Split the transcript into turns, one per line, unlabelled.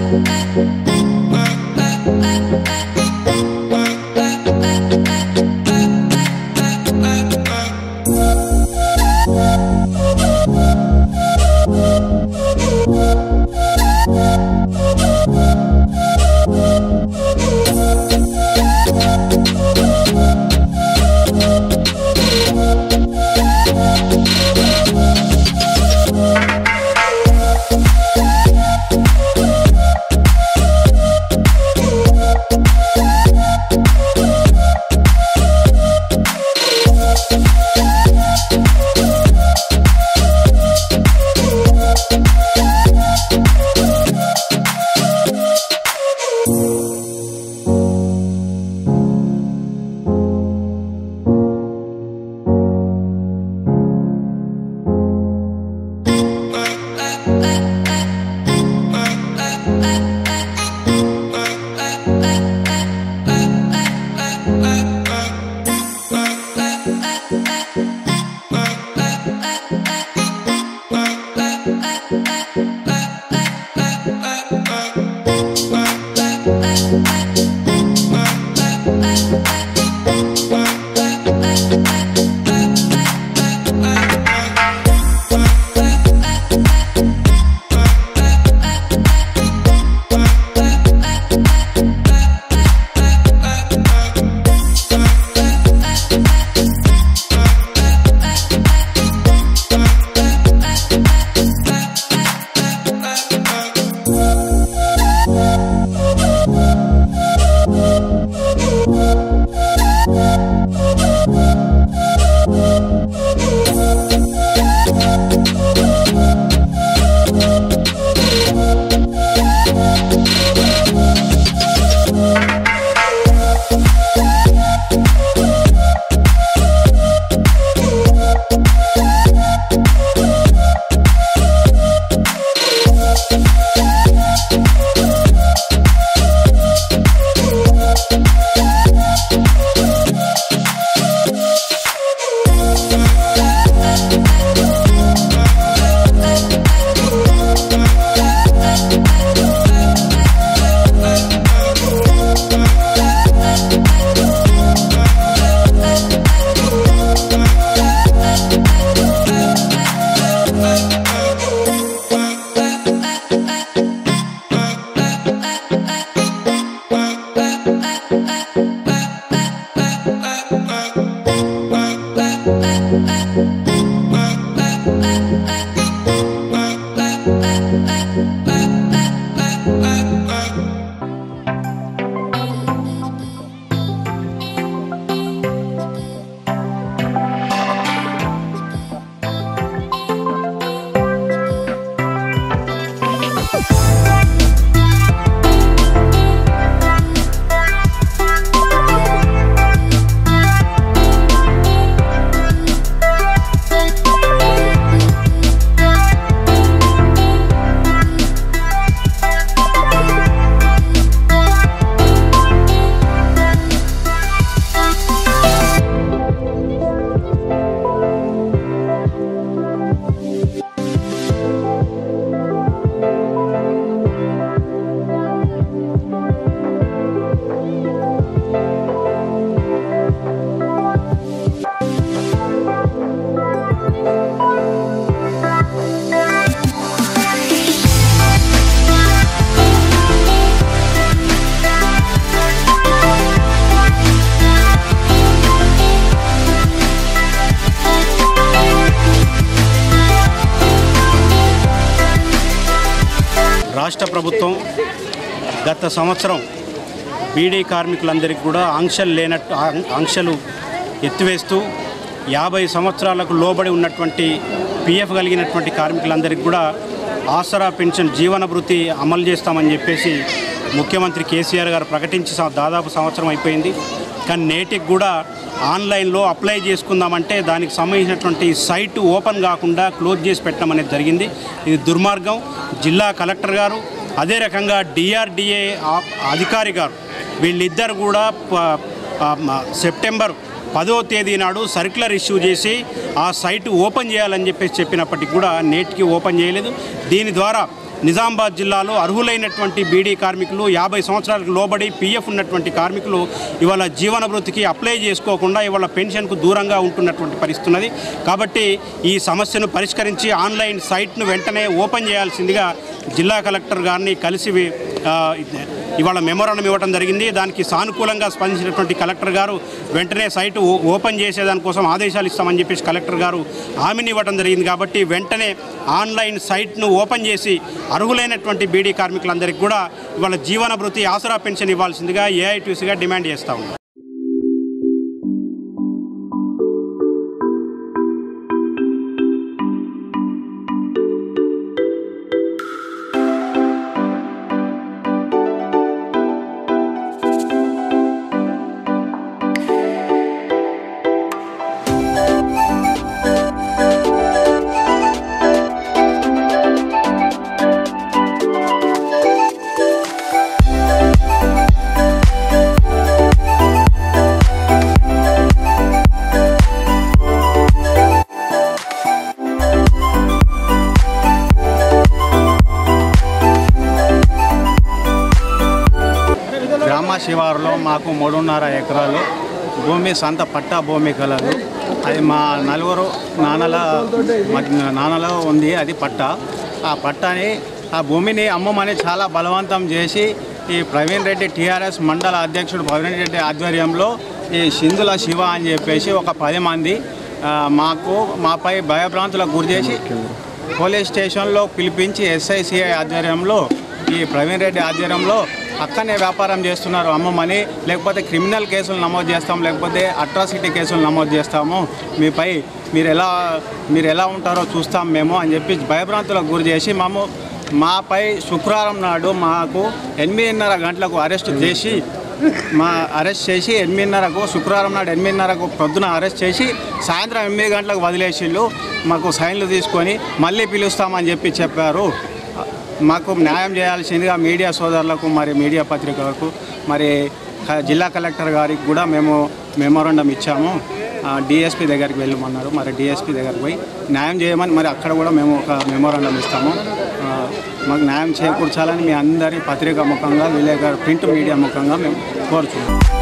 రాష్ట్ర ప్రభుత్వం గత సంవత్సరం బీడీ కార్మికులందరికీ కూడా ఆంక్షలు లేనట్టు ఆం- ఆంక్షలు ఎత్తివేస్తూ యాభై సంవత్సరాలకు లోబడి ఉన్నటువంటి పిఎఫ్ కలిగినటువంటి కార్మికులందరికీ కూడా ఆసరా పెన్షన్ జీవన భృతి అమలు చేస్తామని చెప్పేసి ముఖ్యమంత్రి కేసీఆర్ గారు ప్రకటించి స- దాదాపు సంవత్సరం అయిపోయింది కానీ నేటికి కూడా ఆన్లైన్లో అప్లై చేసుకుందామంటే దానికి సంబంధించినటువంటి సైట్ ఓపెన్ కాకుండా క్లోజ్ చేసి పెట్టడం అనేది జరిగింది ఇది దుర్మార్గం జిల్లా కలెక్టర్ గారు అదే రకంగా డిఆర్డిఏ అధికారి గారు వీళ్ళిద్దరు కూడా ప- ఆ, మ- సెప్టెంబర్ పదో తేదీ నాడు సర్క్యులర్ ఇష్యూ చేసి ఆ సైట్ ఓపెన్ చేయాలని చెప్పేసి చెప్పినప్పటికీ కూడా నేటికి ఓపెన్ చేయలేదు దీని ద్వారా నిజామాబాద్ జిల్లాలో అర్హులైనటువంటి బీడీ కార్మికులు యాభై సంవత్సరాలకు లోబడి పీఎఫ్ ఉన్నటువంటి కార్మికులు ఇవాళ జీవన వృత్తికి అప్లై చేసుకోకుండా ఇవాళ పెన్షన్కు దూరంగా ఉంటున్నటువంటి పరిస్థితి ఉన్నది కాబట్టి ఈ సమస్యను పరిష్కరించి ఆన్లైన్ సైట్ను వెంటనే ఓపెన్ చేయాల్సిందిగా జిల్లా కలెక్టర్ గారిని కలిసి వి- ఆ, ఇవాళ మెమోరాండం ఇవ్వడం జరిగింది దానికి సానుకూలంగా స్పందించినటువంటి కలెక్టర్ గారు వెంటనే సైటు ఓ- ఓపెన్ చేసేదానికోసం ఆదేశాలు ఇస్తామని చెప్పేసి కలెక్టర్ గారు హామీని ఇవ్వడం జరిగింది కాబట్టి వెంటనే ఆన్లైన్ సైట్ను ఓపెన్ చేసి అర్హులైనటువంటి బీడీ కార్మికులందరికీ కూడా ఇవాళ జీవన భృతి ఆసరా పెన్షన్ ఇవ్వాల్సిందిగా ఏఐటీసీగా డిమాండ్ చేస్తా ఉన్నాం
గ్రామ శివారులో మాకు మూడున్నర ఎకరాలు భూమి సొంత పట్టా భూమి కలదు అది మా నలుగురు నాన్నల మధ్య- నాన్నలో ఉంది అది పట్ట ఆ పట్టాని ఆ భూమిని అమ్మమని చాలా బలవంతం చేసి ఈ ప్రవీణ్ రెడ్డి టీఆర్ఎస్ మండల అధ్యక్షుడు ప్రవీణ్ రెడ్డి ఆధ్వర్యంలో ఈ సింధుల శివ అని చెప్పేసి ఒక పది మంది ఆ, మాకు మాపై భయభ్రాంతులకు గురి చేసి పోలీస్ స్టేషన్లో పిలిపించి ఎస్ఐసిఐ ఆధ్వర్యంలో ఈ ప్రవీణ్ రెడ్డి ఆధ్వర్యంలో అక్కనే వ్యాపారం చేస్తున్నారు అమ్మమని లేకపోతే క్రిమినల్ కేసులు నమోదు చేస్తాం లేకపోతే అట్రాసిటీ కేసులు నమోదు చేస్తాము మీపై మీరు ఎలా మీరు ఎలా ఉంటారో చూస్తాం మేము అని చెప్పి భయభ్రాంతులకు గురి చేసి మేము మాపై శుక్రవారం నాడు మాకు ఎనిమిదిన్నర గంటలకు అరెస్ట్ చేసి మా అరెస్ట్ చేసి ఎనిమిదిన్నరకు శుక్రవారం నాడు ఎనిమిదిన్నరకు పొద్దున అరెస్ట్ చేసి సాయంత్రం ఎనిమిది గంటలకు వదిలేసిళ్ళు మాకు సైన్లు తీసుకొని మళ్ళీ పిలుస్తామని చెప్పి చెప్పారు మాకు న్యాయం చేయాల్సిందిగా మీడియా సోదరులకు మరి మీడియా పత్రికలకు మరి క- జిల్లా కలెక్టర్ గారికి కూడా మేము మెమోరండం ఇచ్చాము డిఎస్పి దగ్గరికి వెళ్ళమన్నారు మరి డిఎస్పి దగ్గరికి పోయి న్యాయం చేయమని మరి అక్కడ కూడా మేము ఒక మెమోరండం ఇస్తాము ఆ, మాకు న్యాయం చేకూర్చాలని మీ అందరి పత్రికా ముఖంగా విలేకరు ప్రింట్ మీడియా ముఖంగా మేము కోరుతున్నాం